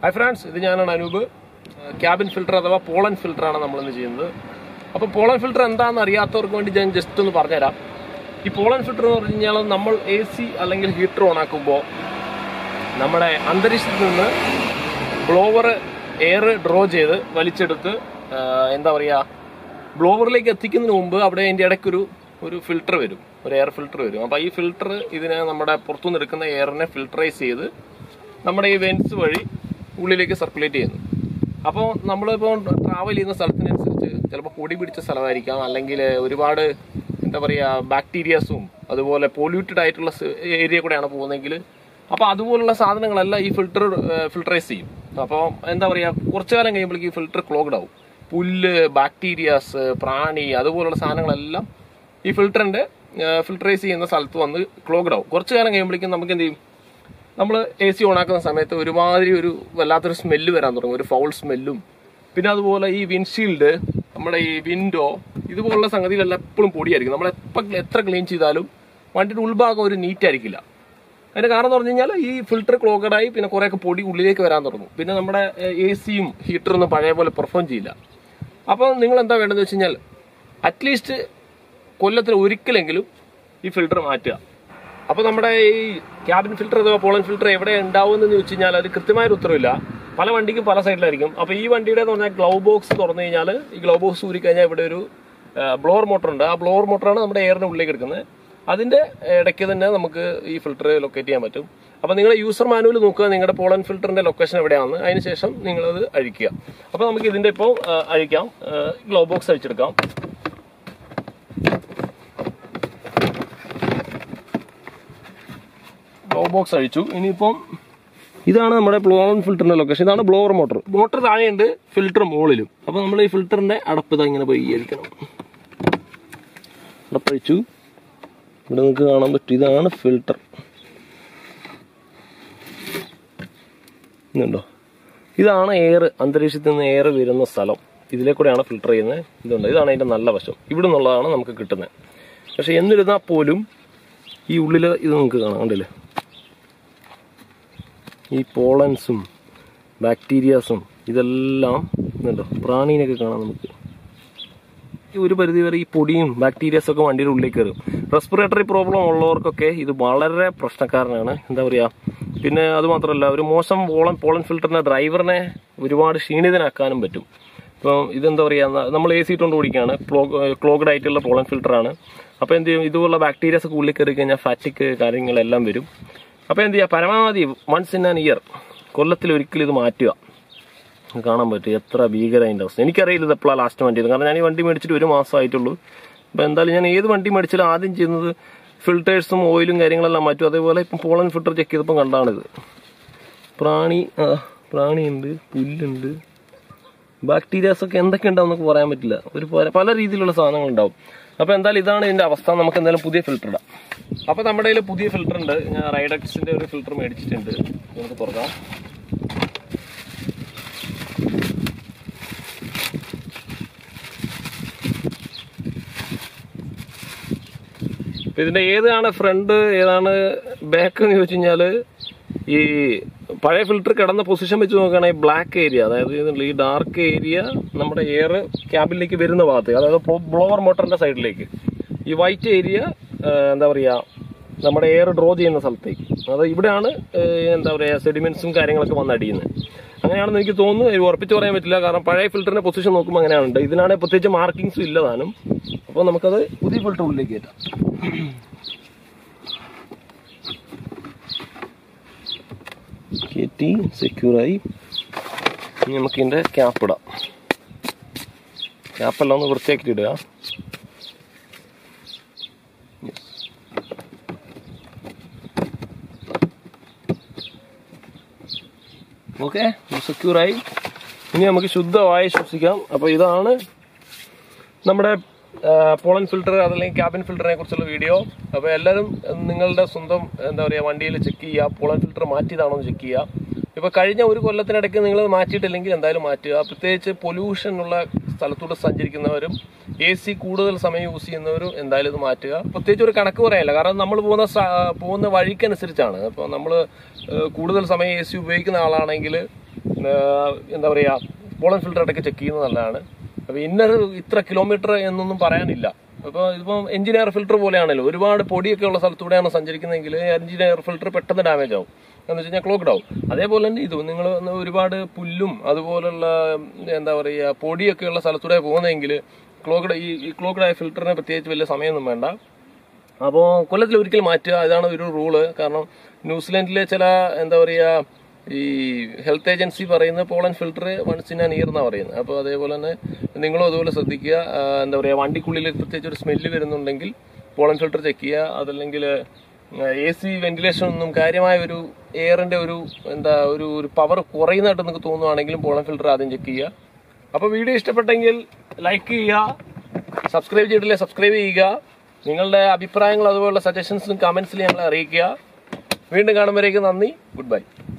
Hi friends ഇത് ഞാനാണ് Anoop cabin filter അഥവാ പോളൻ ഫിൽറ്റർ ആണ് നമ്മളിന്ന് ചെയ്യുന്നത് അപ്പോൾ പോളൻ ഫിൽറ്റർ എന്താണെന്ന് അറിയാത്തവർക്ക് വേണ്ടി ഞാൻ ജസ്റ്റ് ഒന്ന് പറഞ്ഞുതരാം ഈ പോളൻ ഫിൽറ്റർ എന്ന് പറഞ്ഞു കഴിഞ്ഞാൽ നമ്മൾ എ സി അല്ലെങ്കിൽ ഹീറ്റർ ഓൺ ആക്കുമ്പോൾ നമ്മുടെ അന്തരീക്ഷത്തിൽ നിന്ന് ബ്ലോവർ എയർ ഡ്രോ ചെയ്ത് വലിച്ചെടുത്ത് ആ, എന്താ പറയുക ബ്ലോവറിലേക്ക് എത്തിക്കുന്നതിന് മുമ്പ് അവിടെ അതിൻ്റെ ഇടയ്ക്കൊരു ഒരു ഫിൽറ്റർ വരും ഒരു എയർ ഫിൽറ്റർ വരും അപ്പോൾ ഈ ഫിൽറ്റർ ഇതിനെ നമ്മുടെ പുറത്തുനിന്ന് എടുക്കുന്ന എയറിനെ ഫിൽട്ടറൈസ് ചെയ്ത് നമ്മുടെ ഈ വെൻസ് വഴി ഉള്ളിലേക്ക് സർക്കുലേറ്റ് ചെയ്യുന്നു അപ്പോൾ നമ്മളിപ്പോൾ ട്രാവൽ ചെയ്യുന്ന സ്ഥലത്തിനനുസരിച്ച് ചിലപ്പോൾ പൊടി പിടിച്ച സ്ഥലമായിരിക്കാം അല്ലെങ്കിൽ ഒരുപാട് എന്താ പറയുക ബാക്ടീരിയാസും അതുപോലെ പൊല്യൂട്ടഡ് ആയിട്ടുള്ള ഏരിയ കൂടെയാണ് പോകുന്നതെങ്കിൽ അപ്പോൾ അതുപോലുള്ള സാധനങ്ങളെല്ലാം ഈ ഫിൽറ്റർ ഫിൽട്ടറൈസ് ചെയ്യും അപ്പോൾ എന്താ പറയുക കുറച്ചു കാലം കഴിയുമ്പോഴേക്ക് ഈ ഫിൽറ്റർ ക്ലോഗ്ഡ് ആവും പുല്ല് ബാക്ടീരിയാസ് പ്രാണി അതുപോലുള്ള സാധനങ്ങളെല്ലാം ഈ ഫിൽറ്ററിന്റെ ഫിൽട്ടറൈസ് ചെയ്യുന്ന സ്ഥലത്ത് വന്ന് ക്ലോഗ്ഡ് ആവും കുറച്ചു കാലം കഴിയുമ്പോഴേക്കും നമുക്ക് എന്ത് ചെയ്യും നമ്മൾ എ സി ഓണാക്കുന്ന സമയത്ത് ഒരുമാതിരി ഒരു വല്ലാത്തൊരു സ്മെല്ല് വരാൻ തുടങ്ങും ഒരു ഫൗൾ സ്മെല്ലും പിന്നെ അതുപോലെ ഈ വിൻഷീൽഡ് നമ്മുടെ ഈ വിൻഡോ ഇതുപോലുള്ള സംഗതികളെല്ലാം എപ്പോഴും പൊടിയായിരിക്കും നമ്മൾ എപ്പോൾ എത്ര ക്ലീൻ ചെയ്താലും വണ്ടിയുടെ ഉൾഭാഗം ഒരു നീറ്റ് ആയിരിക്കില്ല അതിന്റെ കാരണം എന്ന് പറഞ്ഞു കഴിഞ്ഞാൽ ഈ ഫിൽറ്റർ ക്ലോഗഡായി പിന്നെ കുറേയൊക്കെ പൊടി ഉള്ളിലേക്ക് വരാൻ തുടങ്ങും പിന്നെ നമ്മുടെ എ സിയും ഹീറ്ററൊന്നും പഴയ പോലെ പെർഫോം ചെയ്യില്ല അപ്പോൾ നിങ്ങൾ എന്താ വേണ്ടതെന്ന് വെച്ച് കഴിഞ്ഞാൽ അറ്റ്ലീസ്റ്റ് കൊല്ലത്തിൽ ഒരിക്കലെങ്കിലും ഈ ഫിൽറ്റർ മാറ്റുക അപ്പോൾ നമ്മുടെ ഈ ക്യാബിൻ ഫിൽറ്റർ അഥവാ പോളൻ ഫിൽറ്റർ എവിടെ ഉണ്ടാവുമെന്ന് ചോദിച്ചു കഴിഞ്ഞാൽ അത് കൃത്യമായൊരു ഉത്തരവില്ല പല വണ്ടിക്കും പല സൈഡിലായിരിക്കും അപ്പോൾ ഈ വണ്ടിയുടെ എന്ന് പറഞ്ഞാൽ ഗ്ലൗ ബോക്സ് തുറന്നു കഴിഞ്ഞാൽ ഈ ഗ്ലൗ ബോക്സ് ഊരി കഴിഞ്ഞാൽ ഇവിടെ ഒരു ബ്ലോവർ മോട്ടർ ഉണ്ട് ആ ബ്ലോവർ മോട്ടറാണ് നമ്മുടെ എയറിന്റെ ഉള്ളിലേക്ക് എടുക്കുന്നത് അതിന്റെ ഇടയ്ക്ക് തന്നെ നമുക്ക് ഈ ഫിൽറ്റർ ലൊക്കേറ്റ് ചെയ്യാൻ പറ്റും അപ്പോൾ നിങ്ങളുടെ യൂസർ മാനുവൽ നോക്കുക നിങ്ങളുടെ പോളൻ ഫിൽറ്ററിന്റെ ലൊക്കേഷൻ എവിടെയാണെന്ന് അതിനുശേഷം നിങ്ങളത് അഴിക്കുക അപ്പോൾ നമുക്ക് ഇതിന്റെ ഇപ്പോൾ അഴിക്കാം ഗ്ലൗ ബോക്സ് അഴിച്ചെടുക്കാം ഗ്ലോ ബോക്സ് അഴിച്ചു ഇനിയിപ്പം ഇതാണ് നമ്മുടെ ബ്ലോവർ ഫിൽറ്ററിന്റെ ലൊക്കേഷൻ ഇതാണ് ബ്ലോവർ മോട്ടർ മോട്ടർ താഴെയുണ്ട് ഫിൽറ്റർ മുകളിലും അപ്പോൾ നമ്മൾ ഈ ഫിൽറ്ററിന്റെ അടപ്പ് ഇതാ ഇങ്ങനെ പോയി ഇരിക്കണം അടപ്പഴിച്ചു ഇവിടെ നിങ്ങൾക്ക് കാണാൻ പറ്റും ഇതാണ് ഫിൽറ്റർ ഇതുണ്ടോ ഇതാണ് എയർ അന്തരീക്ഷത്തിൽ നിന്ന് എയർ വരുന്ന സ്ഥലം ഇതിലെ കൂടെയാണ് ഫിൽട്ടർ ചെയ്യുന്നത് ഇതുണ്ട് ഇതാണ് അതിന്റെ നല്ല വശം ഇവിടെ നിന്നുള്ളതാണ് നമുക്ക് കിട്ടുന്നത് പക്ഷെ എന്നിരുന്നാൽ പോലും ഈ ഉള്ളിൽ ഇത് നിങ്ങൾക്ക് കാണാം കണ്ടില്ലേ ഈ പോളൻസും ബാക്ടീരിയാസും ഇതെല്ലാം ഇതുണ്ടോ പ്രാണീനൊക്കെ കാണാം നമുക്ക് ഈ ഒരു പരിധി വരെ ഈ പൊടിയും ബാക്ടീരിയസ് ഒക്കെ വണ്ടിയുടെ ഉള്ളിലേക്ക് കയറും റെസ്പിറേറ്ററി പ്രോബ്ലം ഉള്ളവർക്കൊക്കെ ഇത് വളരെ പ്രശ്നക്കാരനാണ് എന്താ പറയുക പിന്നെ അത് മാത്രമല്ല ഒരു മോശം പോളൻ പോളൻ ഫിൽറ്ററിന്റെ ഡ്രൈവറിനെ ഒരുപാട് ക്ഷീണിതനാക്കാനും പറ്റും ഇപ്പം ഇതെന്താ പറയുക നമ്മൾ എ സി ഇട്ടുകൊണ്ട് ഓടിക്കുകയാണ് ക്ലോഗ്ഡ് ആയിട്ടുള്ള പോളൻ ഫിൽറ്ററാണ് അപ്പോൾ എന്ത് ചെയ്യും ഇതുപോലുള്ള ബാക്ടീരിയസ് ഒക്കെ ഉള്ളിൽ കയറി കഴിഞ്ഞാൽ ഫാറ്റിക് കാര്യങ്ങളെല്ലാം വരും അപ്പോൾ എന്ത് ചെയ്യുക പരമാവധി വൺസ് ഇൻ ആൻ ഇയർ കൊല്ലത്തിൽ ഒരിക്കലും ഇത് മാറ്റുക കാണാൻ പറ്റും എത്ര ഭീകര അതിൻ്റെ അവസ്ഥ എനിക്കറിയില്ല ഇത് എപ്പോഴാണ് ലാസ്റ്റ് വണ്ടി കാരണം ഞാൻ ഈ വണ്ടി മേടിച്ചിട്ട് ഒരു മാസമായിട്ടുള്ളൂ അപ്പോൾ എന്തായാലും ഞാൻ ഏത് വണ്ടി മേടിച്ചാലും ആദ്യം ചെയ്യുന്നത് ഫിൽറ്റേഴ്സും ഓയിലും കാര്യങ്ങളെല്ലാം മാറ്റും അതേപോലെ ഇപ്പം പോളൻ ഫിൽറ്റർ ചെക്ക് ചെയ്തപ്പോൾ കണ്ടാണിത് പ്രാണി ആ പ്രാണിയുണ്ട് പുല്ലുണ്ട് ബാക്ടീരിയാസ് ഒക്കെ എന്തൊക്കെ ഉണ്ടാവും എന്നൊക്കെ പറയാൻ പറ്റില്ല ഒരു പല- പല രീതിയിലുള്ള സാധനങ്ങൾ ഉണ്ടാവും അപ്പോൾ എന്തായാലും ഇതാണ് ഇതിന്റെ അവസ്ഥ നമുക്ക് എന്തായാലും പുതിയ ഫിൽറ്റർ ഇടാം അപ്പോൾ നമ്മുടെ കയ്യിൽ പുതിയ ഫിൽറ്റർ ഉണ്ട് ഞാൻ റൈഡക്സിന്റെ ഒരു ഫിൽറ്റർ മേടിച്ചിട്ടുണ്ട് നമുക്ക് തുറക്കാം ഇപ്പൊ ഇതിന്റെ ഏതാണ് ഫ്രണ്ട് ഏതാണ് ബാക്ക് എന്ന് ചോദിച്ചു കഴിഞ്ഞാല് ഈ പഴയ ഫിൽറ്റർ കിടന്ന പൊസിഷൻ വെച്ച് നോക്കുകയാണെങ്കിൽ ബ്ലാക്ക് ഏരിയ അതായത് ഇതിനുള്ള ഈ ഡാർക്ക് ഏരിയ നമ്മുടെ എയർ ക്യാബിലേക്ക് വരുന്ന ഭാഗത്ത് അതായത് ബ്ലോവർ മോട്ടറിന്റെ സൈഡിലേക്ക് ഈ വൈറ്റ് ഏരിയ എന്താ പറയാ നമ്മുടെ എയർ ഡ്രോ ചെയ്യുന്ന സ്ഥലത്തേക്ക് അത് ഇവിടെയാണ് ഏഹ്, എന്താ പറയാ സെഡിമെന്റ്സും കാര്യങ്ങളൊക്കെ വന്ന് അടിയുന്നത് അങ്ങനെയാണെന്ന് എനിക്ക് തോന്നുന്നു ഇത് ഉറപ്പിച്ച് പറയാൻ പറ്റില്ല കാരണം പഴയ ഫിൽറ്ററിന്റെ പൊസിഷൻ നോക്കുമ്പോൾ അങ്ങനെയാണ് ഇതിനാണെങ്കിൽ പ്രത്യേകിച്ച് മാർക്കിങ്സും ഇല്ല താനും അപ്പോൾ നമുക്കത് പുതിയ ഫിൽറ്റർ ഉള്ളിലേക്ക് കയറ്റാം കയറ്റി സെക്യൂറായി ഇനി നമുക്ക് ഇതിൻ്റെ ക്യാപ്പ് ഇടാം ക്യാപ്പെല്ലാം ഒന്ന് വൃത്തിയാക്കിയിട്ട് ഇടുക Yes. ഓക്കെ സെക്യൂറായി ഇനി നമുക്ക് ശുദ്ധമായി ശ്വസിക്കാം അപ്പോൾ ഇതാണ് നമ്മുടെ പോളൻ ഫിൽറ്റർ അതല്ലെങ്കിൽ ക്യാബിൻ ഫിൽറ്ററിനെ കുറിച്ചുള്ള വീഡിയോ അപ്പോൾ എല്ലാവരും നിങ്ങളുടെ സ്വന്തം എന്താ പറയുക വണ്ടിയിൽ ചെക്ക് ചെയ്യുക പോളൻ ഫിൽറ്റർ മാറ്റിയതാണോ എന്ന് ചെക്ക് ചെയ്യുക ഇപ്പോൾ കഴിഞ്ഞ ഒരു കൊല്ലത്തിനിടയ്ക്ക് നിങ്ങൾ മാറ്റിയിട്ടില്ലെങ്കിൽ എന്തായാലും മാറ്റുക പ്രത്യേകിച്ച് പൊല്യൂഷൻ ഉള്ള സ്ഥലത്തൂടെ സഞ്ചരിക്കുന്നവരും എ സി കൂടുതൽ സമയം യൂസ് ചെയ്യുന്നവരും എന്തായാലും ഇത് മാറ്റുക പ്രത്യേകിച്ച് ഒരു കണക്ക് പറയാനില്ല കാരണം നമ്മൾ പോകുന്ന സ- പോകുന്ന വഴിക്കനുസരിച്ചാണ് അപ്പോൾ നമ്മൾ കൂടുതൽ സമയം എ സി ഉപയോഗിക്കുന്ന ആളാണെങ്കിൽ എന്താ പറയുക പോളൻ ഫിൽറ്റർ ഇടയ്ക്ക് ചെക്ക് ചെയ്യുന്നത് നല്ലതാണ് അപ്പോൾ ഇന്നർ ഇത്ര കിലോമീറ്റർ എന്നൊന്നും പറയാനില്ല അപ്പോൾ ഇതിപ്പം എഞ്ചിൻ എയർ ഫിൽറ്റർ പോലെയാണല്ലോ ഒരുപാട് പൊടിയൊക്കെ ഉള്ള സ്ഥലത്തൂടെയാണ് സഞ്ചരിക്കുന്നതെങ്കിൽ എഞ്ചിൻ എയർ ഫിൽറ്റർ പെട്ടെന്ന് ഡാമേജ് ആവും എന്ന് വെച്ച് കഴിഞ്ഞാൽ ക്ലോക്ക്ഡ് ആവും അതേപോലെ തന്നെ ഇതും നിങ്ങൾ ഒരുപാട് പുല്ലും അതുപോലുള്ള ഉം, എന്താ പറയുക പൊടിയൊക്കെ ഉള്ള സ്ഥലത്തൂടെ പോകുന്നതെങ്കിൽ ക്ലോക്ക്ഡ് ഈ ഈ ക്ലോക്ക്ഡ് ആയ ഫിൽറ്ററിന് പ്രത്യേകിച്ച് വലിയ സമയമൊന്നും വേണ്ട അപ്പോൾ കൊല്ലത്തിൽ ഒരിക്കൽ മാറ്റുക ഇതാണ് ഒരു റൂള് കാരണം ന്യൂസിലാൻഡിലെ ചില എന്താ പറയുക ഈ ഹെൽത്ത് ഏജൻസി പറയുന്ന pollen filter once in an year എന്നാണ് പറയുന്നത് അപ്പോൾ അതേപോലെ തന്നെ നിങ്ങളും അതുപോലെ ശ്രദ്ധിക്കുക ആ, എന്താ പറയുക വണ്ടിക്കുള്ളിൽ പ്രത്യേകിച്ച് ഒരു സ്മെല്ല് വരുന്നുണ്ടെങ്കിൽ പോളൻ ഫിൽറ്റർ ചെക്ക് ചെയ്യുക അതല്ലെങ്കിൽ എ സി വെന്റിലേഷൻ ഒന്നും കാര്യമായ ഒരു എയറിന്റെ ഒരു എന്താ ഒരു ഒരു പവർ കുറയുന്നതായിട്ട് നിങ്ങൾക്ക് തോന്നുവാണെങ്കിലും പോളൻ ഫിൽറ്റർ ആദ്യം ചെക്ക് ചെയ്യുക അപ്പോൾ വീഡിയോ ഇഷ്ടപ്പെട്ടെങ്കിൽ ലൈക്ക് ചെയ്യുക സബ്സ്ക്രൈബ് ചെയ്തിട്ടില്ലേ സബ്സ്ക്രൈബ് ചെയ്യുക നിങ്ങളുടെ അഭിപ്രായങ്ങൾ അതുപോലുള്ള സജഷൻസും കമന്റ്സിൽ ഞങ്ങളെ അറിയിക്കുക വീണ്ടും കാണുമ്പോഴേക്കും നന്ദി ഗുഡ് ബൈ